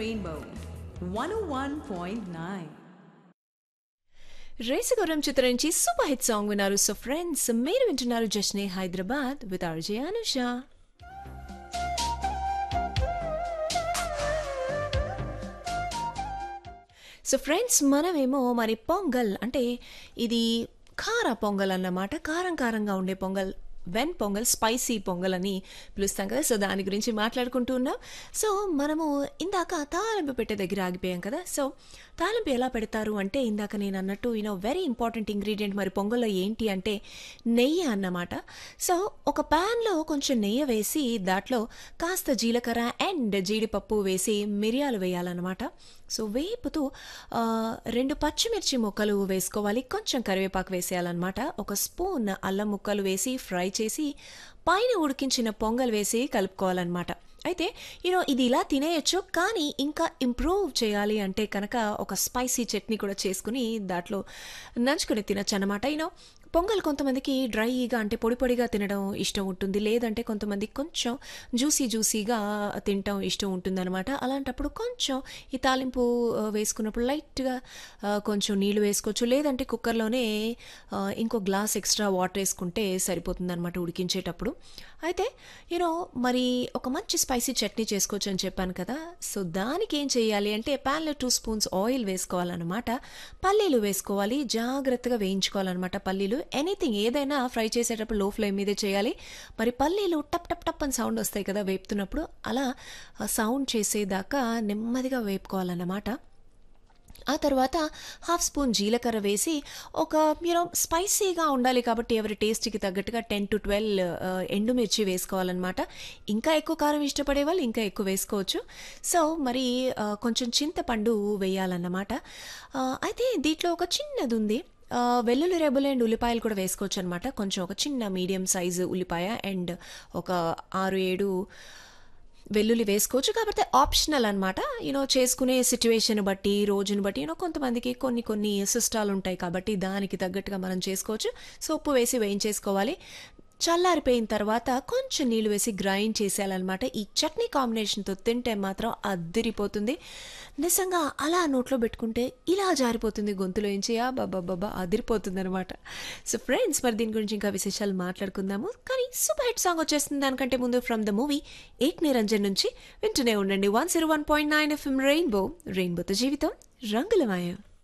Rainbow 101.9. Race Gurram చిత్రం నుంచి super hit song విన్నారు సో ఫ్రెండ్స్ మీరు వింటున్నారు Jashne Hyderabad with RJ Anusha so friends మనమేమో మరి పొంగల్ అంటే ఇది కార పొంగల్ అన్నమాట కారం కారంగా ఉండే పొంగల్ వెన్ పొంగల్ స్పైసీ పొంగల్ అని పిలుస్తాం కదా సో దాని గురించి మాట్లాడుకుంటూ ఉన్నాం సో మనము ఇందాక తాలింపు పెట్టే దగ్గర ఆగిపోయాం కదా సో తాలింపు ఎలా పెడతారు అంటే ఇందాక నేను అన్నట్టు యూనో వెరీ ఇంపార్టెంట్ ఇంగ్రీడియంట్ మరి పొంగల్లో ఏంటి అంటే నెయ్యి అన్నమాట సో ఒక ప్యాన్లో కొంచెం నెయ్యి వేసి దాంట్లో కాస్త జీలకర్ర అండ్ జీడిపప్పు వేసి మిరియాలు వేయాలన్నమాట సో వేపుతూ ఆ, రెండు పచ్చిమిర్చి ముక్కలు వేసుకోవాలి కొంచెం కరివేపాకు వేసేయాలన్నమాట ఒక స్పూన్ అల్లం ముక్కలు వేసి ఫ్రై చేసి పైన ఉడికించిన పొంగల్ వేసి కలుపుకోవాలన్నమాట అయితే యూనో ఇది ఇలా తినేయచ్చు కానీ ఇంకా ఇంప్రూవ్ చేయాలి అంటే కనుక ఒక స్పైసీ చట్నీ కూడా చేసుకుని దాంట్లో నంచుకుని తినచ్చు అనమాట యూనో పొంగల్ కొంతమందికి డ్రైగా అంటే పొడి పొడిగా తినడం ఇష్టం ఉంటుంది లేదంటే కొంతమంది కొంచెం జ్యూసీ జ్యూసీగా తినటం ఇష్టం ఉంటుందన్నమాట అలాంటప్పుడు కొంచెం ఈ తాలింపు ఆ, వేసుకున్నప్పుడు లైట్గా ఆ, కొంచెం నీళ్లు వేసుకోవచ్చు లేదంటే కుక్కర్లోనే ఆ, ఇంకో గ్లాస్ ఎక్స్ట్రా వాటర్ వేసుకుంటే సరిపోతుందన్నమాట ఉడికించేటప్పుడు అయితే యూనో మరి ఒక మంచి స్పైసీ చట్నీ చేసుకోవచ్చు అని చెప్పాను కదా సో దానికి ఏం చేయాలి అంటే ప్యాన్లో టూ స్పూన్స్ ఆయిల్ వేసుకోవాలన్నమాట పల్లీలు వేసుకోవాలి జాగ్రత్తగా వేయించుకోవాలన్నమాట పల్లీలు ఎనీథింగ్ ఏదైనా ఫ్రై చేసేటప్పుడు లో ఫ్లేమ్ మీదే చేయాలి మరి పల్లీలు టప్ టప్ టప్ అని సౌండ్ వస్తాయి కదా వేపుతున్నప్పుడు అలా సౌండ్ చేసేదాకా నెమ్మదిగా వేపుకోవాలన్నమాట ఆ తర్వాత హాఫ్ స్పూన్ జీలకర్ర వేసి ఒక మీరు స్పైసీగా ఉండాలి కాబట్టి ఎవరి టేస్ట్కి తగ్గట్టుగా టెన్ టు ట్వెల్వ్ ఎండుమిర్చి వేసుకోవాలన్నమాట ఇంకా ఎక్కువ కారం ఇష్టపడే వాళ్ళు ఇంకా ఎక్కువ వేసుకోవచ్చు సో మరి ఆ, కొంచెం చింతపండు వేయాలన్నమాట ఆ, అయితే దీంట్లో ఒక చిన్నది ఉంది ఆ, వెల్లుల్లి రెబ్బలు అండ్ ఉల్లిపాయలు కూడా వేసుకోవచ్చు అనమాట కొంచెం ఒక చిన్న మీడియం సైజు ఉల్లిపాయ అండ్ ఒక ఆరు ఏడు వెల్లుల్లి వేసుకోవచ్చు కాకపోతే ఆప్షనల్ అనమాట యూనో చేసుకునే సిచ్యువేషన్ బట్టి రోజుని బట్టి యూనో కొంతమందికి కొన్ని కొన్ని సిస్టాలు ఉంటాయి కాబట్టి దానికి తగ్గట్టుగా మనం చేసుకోవచ్చు సో ఉప్పు వేసి వేయించేసుకోవాలి చల్లారిపోయిన తర్వాత కొంచెం నీళ్ళు వేసి గ్రైండ్ చేసేయాలన్నమాట ఈ చట్నీ కాంబినేషన్తో తింటే మాత్రం అద్దిరిపోతుంది నిజంగా అలా నోట్లో పెట్టుకుంటే ఇలా జారిపోతుంది గొంతులోంచి ఆ బాబా బాబా అదిరిపోతుంది అనమాట సో ఫ్రెండ్స్ మరి దీని గురించి ఇంకా విశేషాలు మాట్లాడుకుందాము కానీ సూపర్ హిట్ సాంగ్ వచ్చేస్తుంది దానికంటే ముందు from the movie Ek Niranjan నుంచి వింటూనే ఉండండి one zero one point nine FM Rainbow రెయిన్బోతో జీవితం రంగులమయం